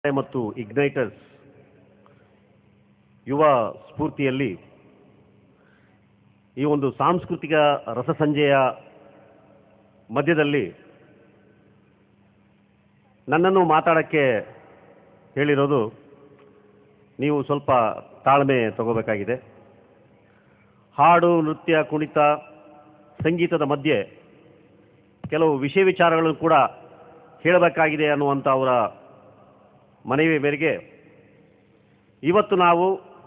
ಮತ್ತು ಇಗ್ನೈಟರ್ಸ್ ಯುವ ಸ್ಫೂರ್ತಿಯಲ್ಲಿ ಈ ಒಂದು ಸಾಂಸ್ಕೃತಿಕ ರಸಸಂಜೆಯ ಮಧ್ಯದಲ್ಲಿ ನನ್ನನ್ನು ಮಾತಾಡೋಕ್ಕೆ ಹೇಳಿರೋದು ನೀವು ಸ್ವಲ್ಪ ತಾಳ್ಮೆ ತಗೋಬೇಕಾಗಿದೆ ಹಾಡು ನೃತ್ಯ ಕುಣಿತ ಸಂಗೀತದ ಮಧ್ಯೆ ಕೆಲವು ವಿಷಯ ವಿಚಾರಗಳನ್ನು ಕೂಡ ಹೇಳಬೇಕಾಗಿದೆ ಅನ್ನುವಂಥ ಅವರ ಮನವಿ ಮೇರೆಗೆ ಇವತ್ತು ನಾವು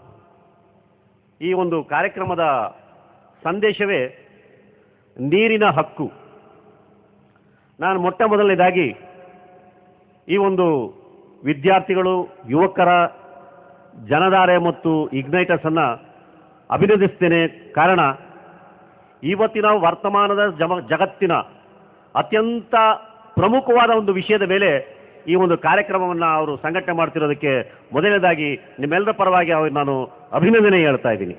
ಈ ಒಂದು ಕಾರ್ಯಕ್ರಮದ ಸಂದೇಶವೇ ನೀರಿನ ಹಕ್ಕು ನಾನು ಮೊಟ್ಟ ಮೊದಲನೇದಾಗಿ ಈ ಒಂದು ವಿದ್ಯಾರ್ಥಿಗಳು ಯುವಕರ ಜನಧಾರೆ ಮತ್ತು ಇಗ್ನೈಟರ್ಸನ್ನು ಅಭಿನಂದಿಸ್ತೇನೆ ಕಾರಣ ಇವತ್ತಿನ ವರ್ತಮಾನದ ಜಮ ಜಗತ್ತಿನ ಅತ್ಯಂತ ಪ್ರಮುಖವಾದ ಒಂದು ವಿಷಯದ ಮೇಲೆ ಈ ಒಂದು ಕಾರ್ಯಕ್ರಮವನ್ನು ಅವರು ಸಂಘಟನೆ ಮಾಡ್ತಿರೋದಕ್ಕೆ ಮೊದಲನೇದಾಗಿ ನಿಮ್ಮೆಲ್ಲರ ಪರವಾಗಿ ಅವ್ರಿಗೆ ನಾನು ಅಭಿನಂದನೆ ಹೇಳ್ತಾ ಇದ್ದೀನಿ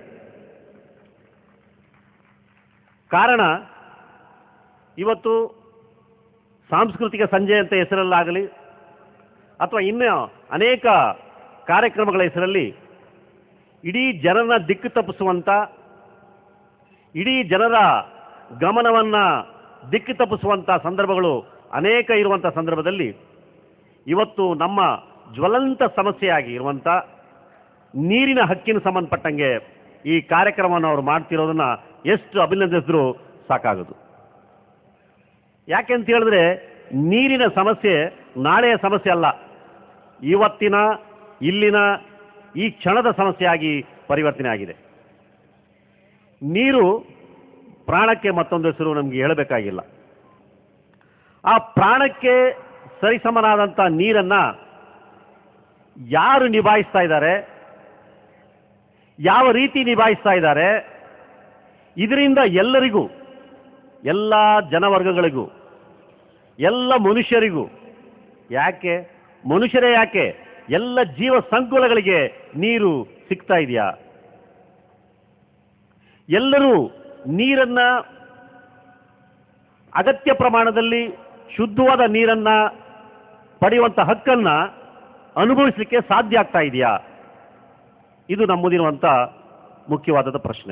ಕಾರಣ ಇವತ್ತು ಸಾಂಸ್ಕೃತಿಕ ಸಂಜೆ ಅಂತ ಹೆಸರಲ್ಲಾಗಲಿ ಅಥವಾ ಇನ್ನು ಅನೇಕ ಕಾರ್ಯಕ್ರಮಗಳ ಹೆಸರಲ್ಲಿ ಇಡೀ ಜನರ ದಿಕ್ಕು ತಪ್ಪಿಸುವಂಥ ಇಡೀ ಜನರ ಗಮನವನ್ನು ದಿಕ್ಕು ತಪ್ಪಿಸುವಂಥ ಸಂದರ್ಭಗಳು ಅನೇಕ ಇರುವಂಥ ಸಂದರ್ಭದಲ್ಲಿ ಇವತ್ತು ನಮ್ಮ ಜ್ವಲಂತ ಸಮಸ್ಯೆಯಾಗಿ ಇರುವಂಥ ನೀರಿನ ಹಕ್ಕಿನ ಸಂಬಂಧಪಟ್ಟಂಗೆ ಈ ಕಾರ್ಯಕ್ರಮವನ್ನು ಅವರು ಮಾಡ್ತಿರೋದನ್ನ ಎಷ್ಟು ಅಭಿನಂದಿಸಿದ್ರು ಸಾಕಾಗದು ಯಾಕೆ ಅಂತ ಹೇಳಿದ್ರೆ ನೀರಿನ ಸಮಸ್ಯೆ ನಾಳೆಯ ಸಮಸ್ಯೆ ಅಲ್ಲ ಇವತ್ತಿನ ಇಲ್ಲಿನ ಈ ಕ್ಷಣದ ಸಮಸ್ಯೆಯಾಗಿ ಪರಿವರ್ತನೆ ಆಗಿದೆ ನೀರು ಪ್ರಾಣಕ್ಕೆ ಮತ್ತೊಂದು ಹೆಸರು ನಮಗೆ ಹೇಳಬೇಕಾಗಿಲ್ಲ ಆ ಪ್ರಾಣಕ್ಕೆ ಸರಿಸಮನಾದಂಥ ನೀರನ್ನು ಯಾರು ನಿಭಾಯಿಸ್ತಾ ಇದ್ದಾರೆ ಯಾವ ರೀತಿ ನಿಭಾಯಿಸ್ತಾ ಇದ್ದಾರೆ ಇದರಿಂದ ಎಲ್ಲರಿಗೂ ಎಲ್ಲ ಜನವರ್ಗಗಳಿಗೂ ಎಲ್ಲ ಮನುಷ್ಯರಿಗೂ ಯಾಕೆ ಮನುಷ್ಯರೇ ಯಾಕೆ ಎಲ್ಲ ಜೀವ ಸಂಕುಲಗಳಿಗೆ ನೀರು ಸಿಗ್ತಾ ಇದೆಯಾ ಎಲ್ಲರೂ ನೀರನ್ನ ಅಗತ್ಯ ಪ್ರಮಾಣದಲ್ಲಿ ಶುದ್ಧವಾದ ನೀರನ್ನ ಪಡೆಯುವಂಥ ಹಕ್ಕನ್ನ ಅನುಭವಿಸಲಿಕ್ಕೆ ಸಾಧ್ಯ ಆಗ್ತಾ ಇದೆಯಾ ಇದು ನಮ್ಮದಿರುವಂಥ ಮುಖ್ಯವಾದದ ಪ್ರಶ್ನೆ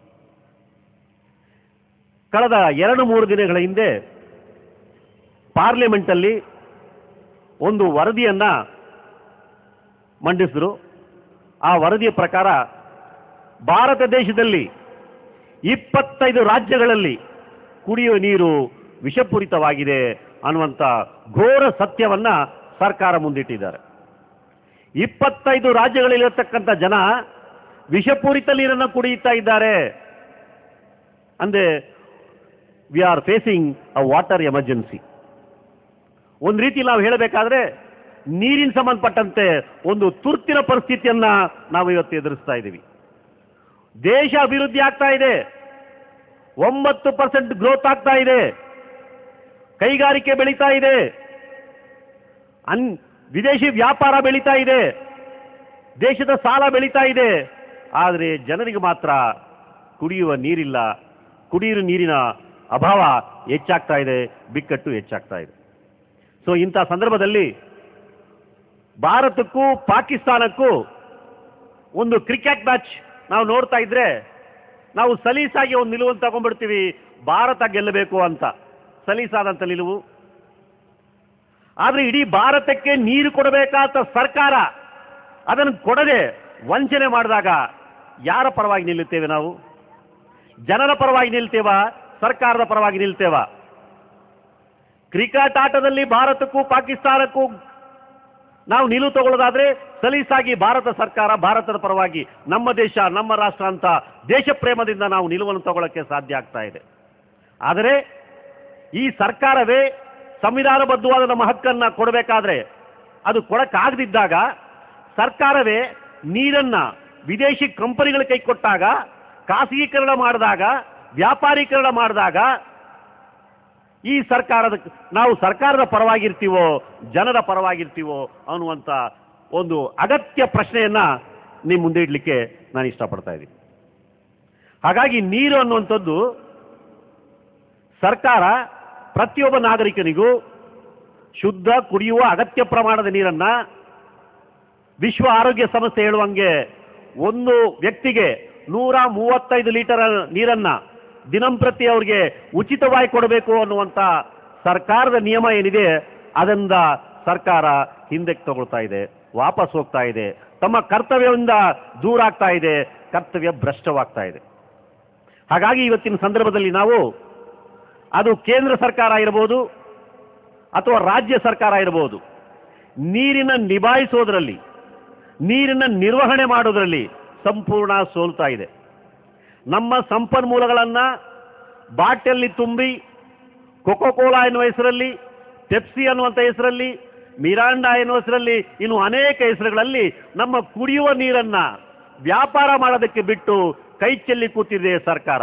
ಕಳೆದ ಎರಡು ಮೂರು ದಿನಗಳ ಹಿಂದೆ ಪಾರ್ಲಿಮೆಂಟಲ್ಲಿ ಒಂದು ವರದಿಯನ್ನ ಮಂಡಿಸಿದ್ರು ಆ ವರದಿಯ ಪ್ರಕಾರ ಭಾರತ ದೇಶದಲ್ಲಿ ಇಪ್ಪತ್ತೈದು ರಾಜ್ಯಗಳಲ್ಲಿ ಕುಡಿಯುವ ನೀರು ವಿಷಪೂರಿತವಾಗಿದೆ ಅನ್ನುವಂಥ ಘೋರ ಸತ್ಯವನ್ನ ಸರ್ಕಾರ ಮುಂದಿಟ್ಟಿದ್ದಾರೆ ಇಪ್ಪತ್ತೈದು ರಾಜ್ಯಗಳಲ್ಲಿರತಕ್ಕಂಥ ಜನ ವಿಷಪೂರಿತ ನೀರನ್ನು ಕುಡಿಯುತ್ತಾ ಇದ್ದಾರೆ ಅಂದ್ರೆ we are facing a water emergency ಒಂದು ರೀತಿ ನಾವು ಹೇಳಬೇಕಾದ್ರೆ ನೀರಿನ ಸಂಬಂಧಪಟ್ಟಂತೆ ಒಂದು ತುರ್ತಿನ ಪರಿಸ್ಥಿತಿಯನ್ನ ನಾವು ಇವತ್ತು ಎದುರಿಸ್ತಾ ಇದ್ದೀವಿ ದೇಶ ಅಭಿವೃದ್ಧಿ ಆಗ್ತಾ ಇದೆ ಒಂಬತ್ತು ಪರ್ಸೆಂಟ್ ಗ್ರೋತ್ ಆಗ್ತಾ ಇದೆ ಕೈಗಾರಿಕೆ ಬೆಳೀತಾ ಇದೆ ಅನ್ ವಿದೇಶಿ ವ್ಯಾಪಾರ ಬೆಳೀತಾ ಇದೆ ದೇಶದ ಸಾಲ ಬೆಳೀತಾ ಇದೆ ಆದರೆ ಜನರಿಗೆ ಮಾತ್ರ ಕುಡಿಯುವ ನೀರಿಲ್ಲ ಕುಡಿಯುವ ನೀರಿನ ಅಭಾವ ಹೆಚ್ಚಾಗ್ತಾ ಇದೆ ಬಿಕ್ಕಟ್ಟು ಹೆಚ್ಚಾಗ್ತಾ ಇದೆ ಸೊ ಇಂಥ ಸಂದರ್ಭದಲ್ಲಿ ಭಾರತಕ್ಕೂ ಪಾಕಿಸ್ತಾನಕ್ಕೂ ಒಂದು ಕ್ರಿಕೆಟ್ ಮ್ಯಾಚ್ ನಾವು ನೋಡ್ತಾ ಇದ್ರೆ ನಾವು ಸಲೀಸಾಗಿ ಒಂದು ನಿಲುವನ್ನು ತಗೊಂಡ್ಬಿಡ್ತೀವಿ ಭಾರತ ಗೆಲ್ಲಬೇಕು ಅಂತ ಸಲೀಸಾದಂಥ ನಿಲುವು ಆದರೆ ಇಡೀ ಭಾರತಕ್ಕೆ ನೀರು ಕೊಡಬೇಕಾದ ಸರ್ಕಾರ ಅದನ್ನು ಕೊಡದೆ ವಂಚನೆ ಮಾಡಿದಾಗ ಯಾರ ಪರವಾಗಿ ನಿಲ್ಲುತ್ತೇವೆ ನಾವು ಜನರ ಪರವಾಗಿ ನಿಲ್ತೇವಾ ಸರ್ಕಾರದ ಪರವಾಗಿ ನಿಲ್ತೇವಾ ಕ್ರಿಕೆಟ್ ಆಟದಲ್ಲಿ ಭಾರತಕ್ಕೂ ಪಾಕಿಸ್ತಾನಕ್ಕೂ ನಾವು ನಿಲುವು ತಗೊಳ್ಳೋದಾದ್ರೆ ಸಲೀಸಾಗಿ ಭಾರತ ಸರ್ಕಾರ ಭಾರತದ ಪರವಾಗಿ ನಮ್ಮ ದೇಶ ನಮ್ಮ ರಾಷ್ಟ್ರ ಅಂತ ದೇಶ ಪ್ರೇಮದಿಂದ ನಾವು ನಿಲುವನ್ನು ತಗೊಳ್ಳೋಕ್ಕೆ ಸಾಧ್ಯ ಆಗ್ತಾ ಇದೆ ಆದರೆ ಈ ಸರ್ಕಾರವೇ ಸಂವಿಧಾನಬದ್ಧವಾದ ನಮ್ಮ ಹಕ್ಕನ್ನ ಕೊಡಬೇಕಾದ್ರೆ ಅದು ಕೊಡಕ್ಕಾಗದಿದ್ದಾಗ ಸರ್ಕಾರವೇ ನೀರನ್ನ ವಿದೇಶಿ ಕಂಪನಿಗಳ ಕೈ ಕೊಟ್ಟಾಗ ಖಾಸಗೀಕರಣ ಮಾಡಿದಾಗ ವ್ಯಾಪಾರೀಕರಣ ಮಾಡಿದಾಗ ಈ ಸರ್ಕಾರದ ನಾವು ಸರ್ಕಾರದ ಪರವಾಗಿರ್ತೀವೋ ಜನರ ಪರವಾಗಿರ್ತೀವೋ ಅನ್ನುವಂಥ ಒಂದು ಅಗತ್ಯ ಪ್ರಶ್ನೆಯನ್ನ ನಿಮ್ಮ ಮುಂದೆ ಇಡಲಿಕ್ಕೆ ನಾನು ಇಷ್ಟಪಡ್ತಾ ಇದ್ದೀನಿ ಹಾಗಾಗಿ ನೀರು ಅನ್ನುವಂಥದ್ದು ಸರ್ಕಾರ ಪ್ರತಿಯೊಬ್ಬ ನಾಗರಿಕನಿಗೂ ಶುದ್ಧ ಕುಡಿಯುವ ಅಗತ್ಯ ಪ್ರಮಾಣದ ನೀರನ್ನ ವಿಶ್ವ ಆರೋಗ್ಯ ಸಂಸ್ಥೆ ಹೇಳುವಂಗೆ ಒಂದು ವ್ಯಕ್ತಿಗೆ ನೂರ ಮೂವತ್ತೈದು ಲೀಟರ್ ನೀರನ್ನ ದಿನಂಪ್ರತಿ ಅವ್ರಿಗೆ ಉಚಿತವಾಗಿ ಕೊಡಬೇಕು ಅನ್ನುವಂಥ ಸರ್ಕಾರದ ನಿಯಮ ಏನಿದೆ ಅದರಿಂದ ಸರ್ಕಾರ ಹಿಂದಕ್ಕೆ ತಗೊಳ್ತಾ ಇದೆ ವಾಪಸ್ ಹೋಗ್ತಾ ಇದೆ ತಮ್ಮ ಕರ್ತವ್ಯದಿಂದ ದೂರ ಆಗ್ತಾ ಇದೆ ಕರ್ತವ್ಯ ಭ್ರಷ್ಟವಾಗ್ತಾ ಇದೆ ಹಾಗಾಗಿ ಇವತ್ತಿನ ಸಂದರ್ಭದಲ್ಲಿ ನಾವು ಅದು ಕೇಂದ್ರ ಸರ್ಕಾರ ಇರಬಹುದು ಅಥವಾ ರಾಜ್ಯ ಸರ್ಕಾರ ಇರಬಹುದು ನೀರಿನ ನಿಭಾಯಿಸೋದ್ರಲ್ಲಿ ನೀರಿನ ನಿರ್ವಹಣೆ ಮಾಡೋದ್ರಲ್ಲಿ ಸಂಪೂರ್ಣ ಸೋಲ್ತಾ ಇದೆ ನಮ್ಮ ಸಂಪನ್ಮೂಲಗಳನ್ನು ಬಾಟಲ್ಲಿ ತುಂಬಿ ಕೊಕೋ ಕೋಲಾ ಎನ್ನುವ ಹೆಸರಲ್ಲಿ ಪೆಪ್ಸಿ ಅನ್ನುವಂಥ ಹೆಸರಲ್ಲಿ ಮಿರಾಂಡಾ ಎನ್ನುವ ಹೆಸರಲ್ಲಿ ಇನ್ನು ಅನೇಕ ಹೆಸರುಗಳಲ್ಲಿ ನಮ್ಮ ಕುಡಿಯುವ ನೀರನ್ನ ವ್ಯಾಪಾರ ಮಾಡೋದಕ್ಕೆ ಬಿಟ್ಟು ಕೈ ಚೆಲ್ಲಿ ಕೂತಿದೆ ಸರ್ಕಾರ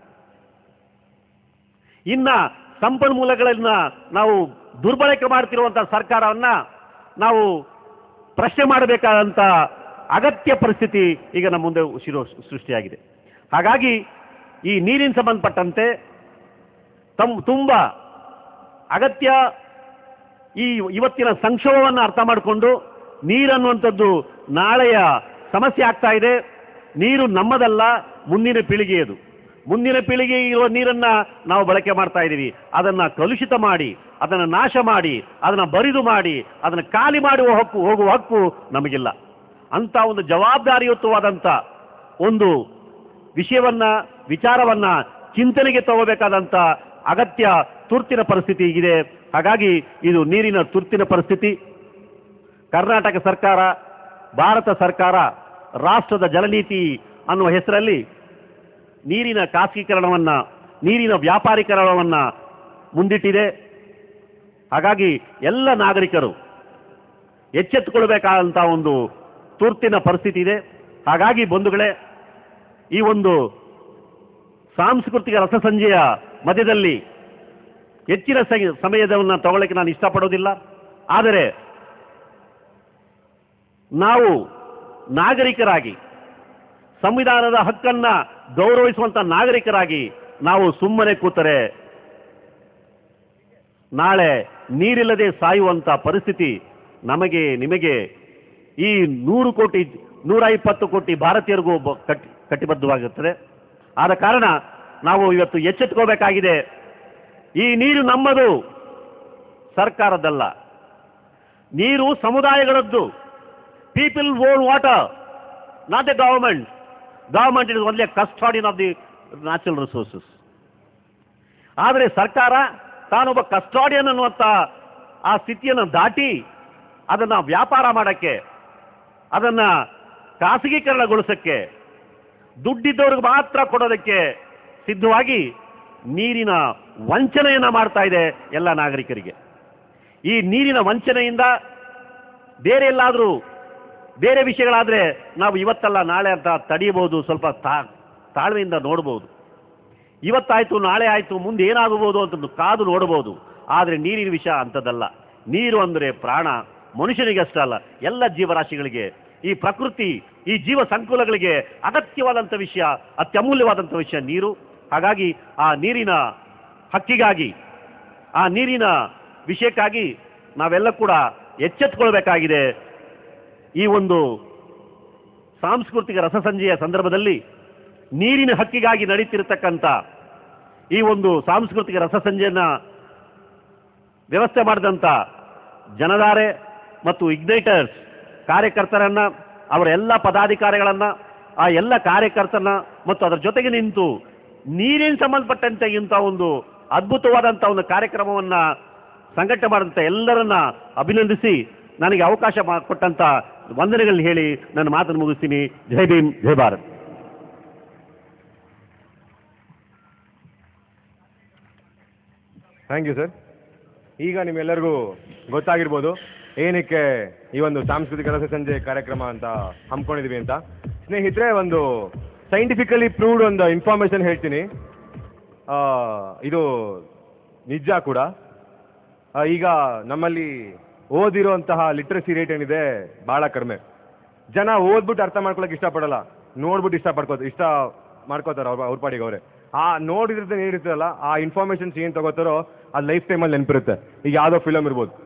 ಇನ್ನ ಸಂಪನ್ಮೂಲಗಳನ್ನ ನಾವು ದುರ್ಬಳಕೆ ಮಾಡ್ತಿರುವಂಥ ಸರ್ಕಾರವನ್ನ ನಾವು ಪ್ರಶ್ನೆ ಮಾಡಬೇಕಾದಂಥ ಅಗತ್ಯ ಪರಿಸ್ಥಿತಿ ಈಗ ನಮ್ಮ ಮುಂದೆ ಶಿರೋ ಸೃಷ್ಟಿಯಾಗಿದೆ ಹಾಗಾಗಿ ಈ ನೀರಿನ ಸಂಬಂಧಪಟ್ಟಂತೆ ತಮ್ ತುಂಬ ಅಗತ್ಯ ಈ ಇವತ್ತಿನ ಸಂಕ್ಷೋಭವನ್ನು ಅರ್ಥ ಮಾಡಿಕೊಂಡು ನೀರನ್ನುವಂಥದ್ದು ನಾಳೆಯ ಸಮಸ್ಯೆ ಆಗ್ತಾ ಇದೆ ನೀರು ನಮ್ಮದಲ್ಲ ಮುಂದಿನ ಪೀಳಿಗೆಯದು ಮುಂದಿನ ಪೀಳಿಗೆ ಇರುವ ನೀರನ್ನ ನಾವು ಬಳಕೆ ಮಾಡ್ತಾ ಇದ್ದೀವಿ ಅದನ್ನ ಕಲುಷಿತ ಮಾಡಿ ಅದನ್ನು ನಾಶ ಮಾಡಿ ಅದನ್ನು ಬರಿದು ಮಾಡಿ ಅದನ್ನು ಖಾಲಿ ಮಾಡುವ ಹಕ್ಕು ಹೋಗುವ ಹಕ್ಕು ನಮಗಿಲ್ಲ ಅಂತ ಒಂದು ಜವಾಬ್ದಾರಿಯುತವಾದಂಥ ಒಂದು ವಿಷಯವನ್ನ ವಿಚಾರವನ್ನ ಚಿಂತನೆಗೆ ತಗೋಬೇಕಾದಂಥ ಅಗತ್ಯ ತುರ್ತಿನ ಪರಿಸ್ಥಿತಿ ಇದೆ ಹಾಗಾಗಿ ಇದು ನೀರಿನ ತುರ್ತಿನ ಪರಿಸ್ಥಿತಿ ಕರ್ನಾಟಕ ಸರ್ಕಾರ ಭಾರತ ಸರ್ಕಾರ ರಾಷ್ಟ್ರದ ಜಲನೀತಿ ಅನ್ನುವ ಹೆಸರಲ್ಲಿ ನೀರಿನ ಖಾಸಗೀಕರಣವನ್ನು ನೀರಿನ ವ್ಯಾಪಾರೀಕರಣವನ್ನು ಮುಂದಿಟ್ಟಿದೆ ಹಾಗಾಗಿ ಎಲ್ಲ ನಾಗರಿಕರು ಎಚ್ಚೆತ್ತುಕೊಳ್ಬೇಕಾದಂಥ ಒಂದು ತುರ್ತಿನ ಪರಿಸ್ಥಿತಿ ಇದೆ ಹಾಗಾಗಿ ಬಂಧುಗಳೇ ಈ ಒಂದು ಸಾಂಸ್ಕೃತಿಕ ರಸಸಂಜೆಯ ಮಧ್ಯದಲ್ಲಿ ಹೆಚ್ಚಿನ ಸ- ಸಮಯದವನ್ನು ತಗೊಳ್ಳಕ್ಕೆ ನಾನು ಇಷ್ಟಪಡೋದಿಲ್ಲ ಆದರೆ ನಾವು ನಾಗರಿಕರಾಗಿ ಸಂವಿಧಾನದ ಹಕ್ಕನ್ನ ಗೌರವಿಸುವಂತ ನಾಗರಿಕರಾಗಿ ನಾವು ಸುಮ್ಮನೆ ಕೂತರೆ ನಾಳೆ ನೀರಿಲ್ಲದೆ ಸಾಯುವಂತ ಪರಿಸ್ಥಿತಿ ನಮಗೆ ನಿಮಗೆ ಈ ನೂರು ಕೋಟಿ ನೂರ ಇಪ್ಪತ್ತು ಕೋಟಿ ಭಾರತೀಯರಿಗೂ ಬ- ಕಟ್ಟಿ ಕಟ್ಟಿಬದ್ಧವಾಗಿರುತ್ತದೆ ಆದ ಕಾರಣ ನಾವು ಇವತ್ತು ಎಚ್ಚೆತ್ತುಕೋಬೇಕಾಗಿದೆ ಈ ನೀರು ನಮ್ಮದು ಸರ್ಕಾರದ್ದಲ್ಲ ನೀರು ಸಮುದಾಯಗಳದ್ದು people own water not a government government is only custodian of the natural resources ಆದರೆ ಸರ್ಕಾರ ತಾನೊಬ್ಬ ಕಸ್ಟಾಡಿಯನ್ ಅನ್ನುವಂಥ ಆ ಸ್ಥಿತಿಯನ್ನು ದಾಟಿ ಅದನ್ನು ವ್ಯಾಪಾರ ಮಾಡೋಕ್ಕೆ ಅದನ್ನು ಖಾಸಗೀಕರಣಗೊಳಿಸೋಕ್ಕೆ ದುಡ್ಡಿದ್ದವ್ರಿಗೆ ಮಾತ್ರ ಕೊಡೋದಕ್ಕೆ ಸಿದ್ಧವಾಗಿ ನೀರಿನ ವಂಚನೆಯನ್ನು ಮಾಡ್ತಾ ಇದೆ ಎಲ್ಲ ನಾಗರಿಕರಿಗೆ ಈ ನೀರಿನ ವಂಚನೆಯಿಂದ ಬೇರೆ ಎಲ್ಲಾದರೂ ಬೇರೆ ವಿಷಯಗಳಾದರೆ ನಾವು ಇವತ್ತಲ್ಲ ನಾಳೆ ಅಂತ ತಡೆಯಬಹುದು ಸ್ವಲ್ಪ ತಾ ತಾಳ್ಮೆಯಿಂದ ನೋಡ್ಬೋದು ಇವತ್ತಾಯ್ತು ನಾಳೆ ಆಯ್ತು ಮುಂದೆ ಏನಾಗಬಹುದು ಅಂತ ಕಾದು ನೋಡಬಹುದು ಆದರೆ ನೀರಿನ ವಿಷಯ ಅಂಥದ್ದಲ್ಲ ನೀರು ಅಂದರೆ ಪ್ರಾಣ ಮನುಷ್ಯನಿಗೆ ಅಷ್ಟೇ ಅಲ್ಲ ಎಲ್ಲ ಜೀವರಾಶಿಗಳಿಗೆ ಈ ಪ್ರಕೃತಿ ಈ ಜೀವ ಸಂಕುಲಗಳಿಗೆ ಅಗತ್ಯವಾದಂಥ ವಿಷಯ ಅತ್ಯಮೂಲ್ಯವಾದಂಥ ವಿಷಯ ನೀರು ಹಾಗಾಗಿ ಆ ನೀರಿನ ಹಕ್ಕಿಗಾಗಿ ಆ ನೀರಿನ ವಿಷಯಕ್ಕಾಗಿ ನಾವೆಲ್ಲ ಕೂಡ ಎಚ್ಚೆತ್ತುಕೊಳ್ಬೇಕಾಗಿದೆ ಈ ಒಂದು ಸಾಂಸ್ಕೃತಿಕ ರಸಸಂಜೆಯ ಸಂದರ್ಭದಲ್ಲಿ ನೀರಿನ ಹಕ್ಕಿಗಾಗಿ ನಡೀತಿರ್ತಕ್ಕಂಥ ಈ ಒಂದು ಸಾಂಸ್ಕೃತಿಕ ರಸಸಂಜೆಯನ್ನ ವ್ಯವಸ್ಥೆ ಮಾಡಿದಂಥ ಜನಧಾರೆ ಮತ್ತು ಇಗ್ನೈಟರ್ಸ್ ಕಾರ್ಯಕರ್ತರನ್ನ ಅವರ ಎಲ್ಲ ಪದಾಧಿಕಾರಿಗಳನ್ನ ಆ ಎಲ್ಲ ಕಾರ್ಯಕರ್ತರನ್ನ ಮತ್ತು ಅದರ ಜೊತೆಗೆ ನಿಂತು ನೀರಿನ ಸಂಬಂಧಪಟ್ಟಂತೆ ಇಂಥ ಒಂದು ಅದ್ಭುತವಾದಂಥ ಒಂದು ಕಾರ್ಯಕ್ರಮವನ್ನ ಸಂಘಟನೆ ಮಾಡಿದಂಥ ಎಲ್ಲರನ್ನ ಅಭಿನಂದಿಸಿ ನನಗೆ ಅವಕಾಶ ಮಾ- ಕೊಟ್ಟಂತ ವಂದನೆಗಳನ್ನ ಹೇಳಿ ನನ್ನ ಮಾತನ್ನು ಮುಗಿಸ್ತೀನಿ Jai Bhim Jai Bharat thank you sir ಈಗ ನಿಮ್ಮೆಲ್ಲರಿಗೂ ಗೊತ್ತಾಗಿರ್ಬೋದು ಏನಕ್ಕೆ ಈ ಒಂದು ಸಾಂಸ್ಕೃತಿಕ ರಸಸಂಜೆ ಕಾರ್ಯಕ್ರಮ ಅಂತ ಹಮ್ಮಿಕೊಂಡಿದ್ವಿ ಅಂತ ಸ್ನೇಹಿತರೆ ಒಂದು ಸೈಂಟಿಫಿಕಲಿ ಪ್ರೂವ್ಡ್ ಒಂದು ಇನ್ಫಾರ್ಮೇಷನ್ ಹೇಳ್ತೀನಿ ಆ, ಇದು ನಿಜ ಕೂಡ ಆ, ಈಗ ನಮ್ಮಲ್ಲಿ ಓದಿರುವಂತಹ ಲಿಟ್ರಸಿ ರೇಟ್ ಏನಿದೆ ಭಾಳ ಕಡಿಮೆ ಜನ ಓದ್ಬಿಟ್ಟು ಅರ್ಥ ಮಾಡ್ಕೊಳಕ್ಕೆ ಇಷ್ಟಪಡಲ್ಲ ನೋಡ್ಬಿಟ್ಟು ಇಷ್ಟ ಪಡ್ಕೋ ಇಷ್ಟ ಮಾಡ್ಕೋತಾರೆ ಅವ್ರ ಅವ್ರ ಪಾಡಿಗೆ ಅವರೇ ಆ ನೋಡಿದ್ರೆ ಏನಿರುತ್ತಲ್ಲ ಆ ಇನ್ಫಾರ್ಮೇಷನ್ಸ್ ಏನು ತಗೋತಾರೋ ಅದು ಲೈಫ್ ಟೈಮಲ್ಲಿ ನೆನಪಿರುತ್ತೆ ಈಗ ಯಾವುದೋ ಫಿಲಮ್ ಇರ್ಬೋದು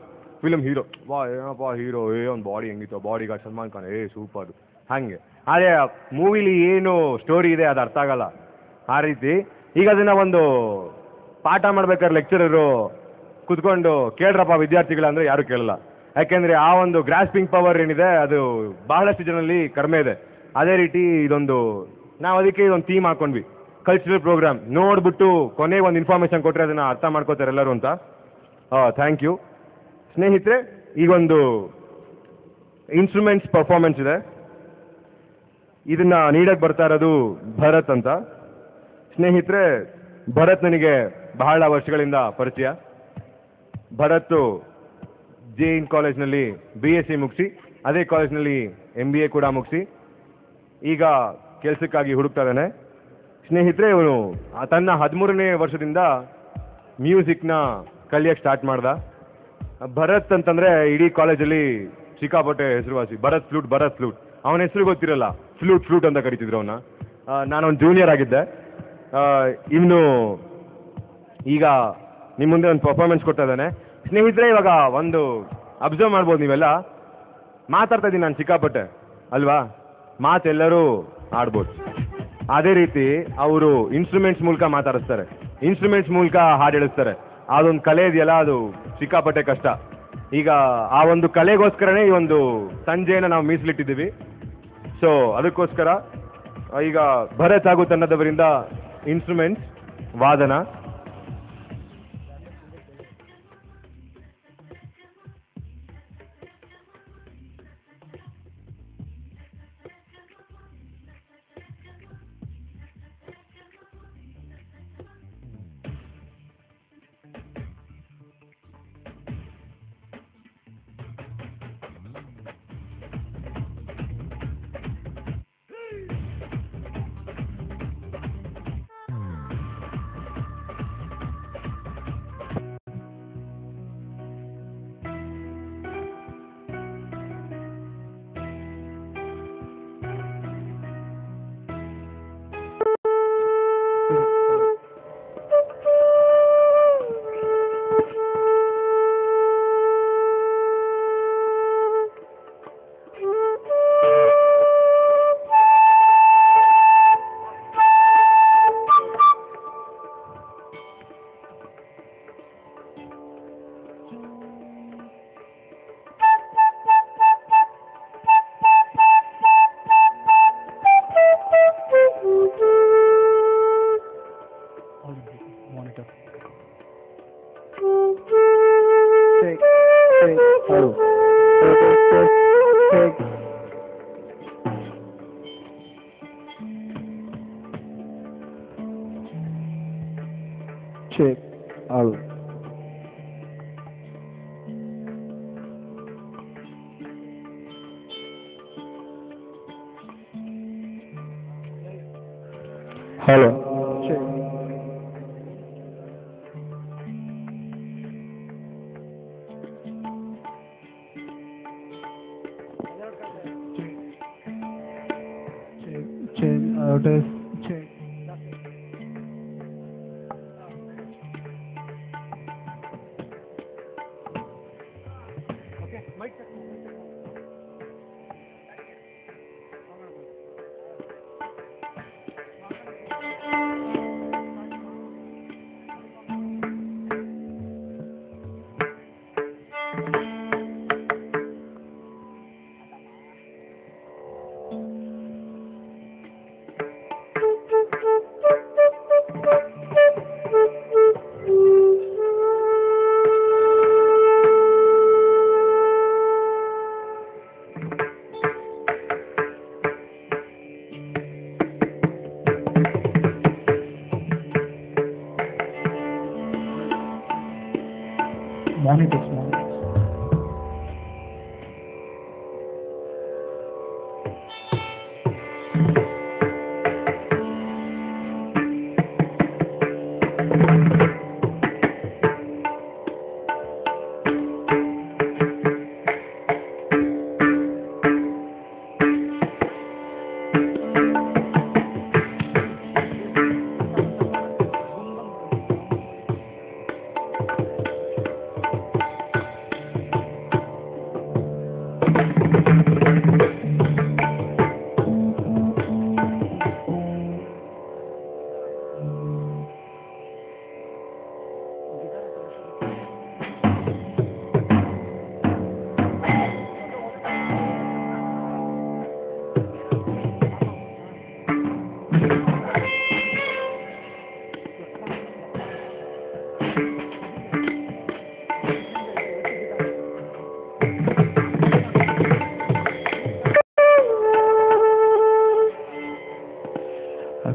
ಫಿಲ್ಮ್ ಹೀರೋ ವಾ ಏನಪ್ಪ ಹೀರೋ ಏ ಒಂದು ಬಾಡಿ ಹೆಂಗಿತ್ತು ಬಾಡಿ ಗಾರ್ಡ್ ಸಲ್ಮಾನ್ ಖಾನ್ ಏ ಸೂಪರ್ ಹಾಗೆ ಆದರೆ ಮೂವಿಲಿ ಏನು ಸ್ಟೋರಿ ಇದೆ ಅದು ಅರ್ಥ ಆಗಲ್ಲ ಆ ರೀತಿ ಈಗ ಅದನ್ನ ಒಂದು ಪಾಠ ಮಾಡ್ಬೇಕಾದ್ರೆ ಲೆಕ್ಚರರು ಕುತ್ಕೊಂಡು ಕೇಳ್ರಪ್ಪ ವಿದ್ಯಾರ್ಥಿಗಳ ಅಂದ್ರೆ ಯಾರು ಕೇಳಲ್ಲ ಯಾಕೆಂದ್ರೆ ಆ ಒಂದು ಗ್ರಾಸ್ಪಿಂಗ್ ಪವರ್ ಏನಿದೆ ಅದು ಬಹಳಷ್ಟು ಜನರಲ್ಲಿ ಕಡಿಮೆ ಇದೆ ಅದೇ ರೀತಿ ಇದೊಂದು ನಾವು ಅದಕ್ಕೆ ಇದೊಂದು ಥೀಮ್ ಹಾಕೊಂಡ್ವಿ ಕಲ್ಚರಲ್ ಪ್ರೋಗ್ರಾಮ್ ನೋಡ್ಬಿಟ್ಟು ಕೊನೆಗೆ ಒಂದು ಇನ್ಫಾರ್ಮೇಶನ್ ಕೊಟ್ಟರೆ ಅದನ್ನ ಅರ್ಥ ಮಾಡ್ಕೋತಾರೆ ಎಲ್ಲರೂ ಅಂತ ಥ್ಯಾಂಕ್ ಯು ಸ್ನೇಹಿತರೆ ಈಗೊಂದು ಇನ್ಸ್ಟ್ರೂಮೆಂಟ್ಸ್ ಪರ್ಫಾರ್ಮೆನ್ಸ್ ಇದೆ ಇದನ್ನ ನೀಡಕ್ಕೆ ಬರ್ತಾ ಇರೋದು ಭರತ್ ಅಂತ ಸ್ನೇಹಿತರೆ ಭರತ್ ನನಗೆ ಬಹಳ ವರ್ಷಗಳಿಂದ ಪರಿಚಯ ಭರತ್ ಜೆ ಇನ್ ಕಾಲೇಜ್ನಲ್ಲಿ ಬಿ ಎಸ್ ಸಿ ಮುಗಿಸಿ ಅದೇ ಕಾಲೇಜ್ನಲ್ಲಿ ಎಂ ಬಿ ಎ ಕೂಡ ಮುಗಿಸಿ ಈಗ ಕೆಲಸಕ್ಕಾಗಿ ಹುಡುಕ್ತಾ ಇದ್ದಾನೆ ಸ್ನೇಹಿತರೆ ಇವನು ಆ ತನ್ನ ಹದಿಮೂರನೇ ವರ್ಷದಿಂದ ಮ್ಯೂಸಿಕ್ನ ಕಲಿಯಕ್ಕೆ ಸ್ಟಾರ್ಟ್ ಮಾಡ್ದ ಭರತ್ ಅಂತಂದ್ರೆ ಇಡೀ ಕಾಲೇಜಲ್ಲಿ ಸಿಕ್ಕಾಪಟ್ಟೆ ಹೆಸರುವಾಸಿ ಭರತ್ ಫ್ಲೂಟ್ ಭರತ್ ಫ್ಲೂಟ್ ಅವನ ಹೆಸರು ಗೊತ್ತಿರಲ್ಲ ಫ್ಲೂಟ್ ಫ್ಲೂಟ್ ಅಂತ ಕರಿತಿದ್ರು ಅವನ ನಾನೊಂದು ಜೂನಿಯರ್ ಆಗಿದ್ದೆ ಇವನು ಈಗ ನಿಮ್ಮ ಮುಂದೆ ಒಂದು ಪರ್ಫಾರ್ಮೆನ್ಸ್ ಕೊಡ್ತಾ ಇದ್ದಾನೆ ಸ್ನೇಹಿತರೆ ಇವಾಗ ಒಂದು ಅಬ್ಸರ್ವ್ ಮಾಡ್ಬೋದು ನೀವೆಲ್ಲ ಮಾತಾಡ್ತಾ ಇದ್ದೀನಿ ನಾನು ಸಿಕ್ಕಾಪಟ್ಟೆ ಅಲ್ವಾ ಮಾತೆಲ್ಲರೂ ಆಡ್ಬೋದು ಅದೇ ರೀತಿ ಅವರು ಇನ್ಸ್ಟ್ರೂಮೆಂಟ್ಸ್ ಮೂಲಕ ಮಾತಾಡಿಸ್ತಾರೆ ಇನ್ಸ್ಟ್ರೂಮೆಂಟ್ಸ್ ಮೂಲಕ ಹಾಡು ಹೇಳಿಸ್ತಾರೆ ಅದೊಂದು ಕಲೆ ಇದೆಯಲ್ಲ ಅದು ಸಿಕ್ಕಾಪಟ್ಟೆ ಕಷ್ಟ ಈಗ ಆ ಒಂದು ಕಲೆಗೋಸ್ಕರನೇ ಈ ಒಂದು ಸಂಜೆನ ನಾವು ಮೀಸಲಿಟ್ಟಿದ್ದೀವಿ ಸೊ ಅದಕ್ಕೋಸ್ಕರ ಈಗ ಭರತ್ ಹಾಗೂ ತಂಡದವರಿಂದ ಇನ್ಸ್ಟ್ರೂಮೆಂಟ್ಸ್ ವಾದನ monitor. Check, check, hello. Check, check. Check, hello. Hello. Check. check, check, out of check. Monitors, monitors.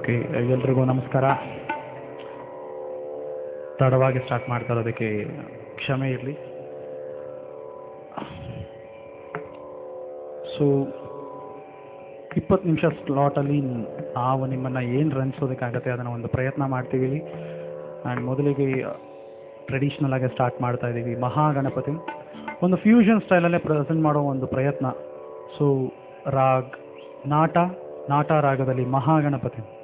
Okay ಎಲ್ರಿಗೂ ನಮಸ್ಕಾರ ತಡವಾಗಿ ಸ್ಟಾರ್ಟ್ ಮಾಡ್ತಾ ಇರೋದಕ್ಕೆ ಕ್ಷಮೆ ಇರಲಿ ಸೊ ಇಪ್ಪತ್ತು ನಿಮಿಷ ಸ್ಲಾಟಲ್ಲಿ ನಾವು ನಿಮ್ಮನ್ನು ಏನು ರನ್ಸೋದಕ್ಕಾಗತ್ತೆ ಅದನ್ನು ಒಂದು ಪ್ರಯತ್ನ ಮಾಡ್ತೀವಿ ಆ್ಯಂಡ್ ಮೊದಲಿಗೆ ಟ್ರೆಡಿಷ್ನಲ್ ಆಗಿ ಸ್ಟಾರ್ಟ್ ಮಾಡ್ತಾ ಇದ್ದೀವಿ ಮಹಾಗಣಪತಿ ಒಂದು ಫ್ಯೂಷನ್ ಸ್ಟೈಲಲ್ಲೇ ಪ್ರೆಸೆಂಟ್ ಮಾಡೋ ಒಂದು ಪ್ರಯತ್ನ ಸೊ ರಾಗ್ ನಾಟ ನಾಟ ರಾಗದಲ್ಲಿ ಮಹಾಗಣಪತಿ